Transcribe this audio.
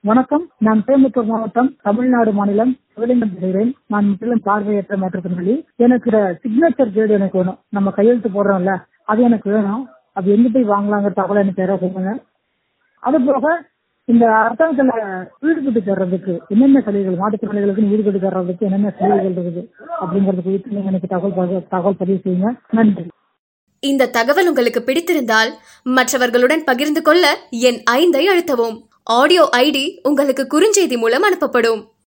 வணக்கம் நான் கோயம்புத்தூர் மாவட்டம் தமிழ்நாடு மாநிலம் சிவலிங்கம் பேசுகிறேன் நான் முற்றிலும் பார்வையற்ற மாற்றுத்திறனாளி எனக்கு சிக்னேச்சர் ஜேடு எனக்கு வேணும் நம்ம கையெழுத்து போடுறோம்ல அது எனக்கு வேணும் அது எங்க போய் வாங்கலாங்கிற தகவல் எனக்கு யாராவது சொல்லுங்க அது போக இந்த அரசாங்கத்துல வீடு கட்டி தர்றதுக்கு என்னென்ன சலுகைகள் மாற்றுத்திறனாளிகளுக்கு வீடு கட்டி தர்றதுக்கு என்னென்ன சலுகைகள் இருக்குது அப்படிங்கறது குறித்து நீங்க எனக்கு தகவல் பதி- தகவல் பதிவு செய்யுங்க நன்றி இந்த தகவல் உங்களுக்கு பிடித்திருந்தால் மற்றவர்களுடன் பகிர்ந்து கொள்ள என் ஐந்தை அழுத்தவும் ஆடியோ ஐடி உங்களுக்கு குறுஞ்செய்தி மூலம் அனுப்பப்படும்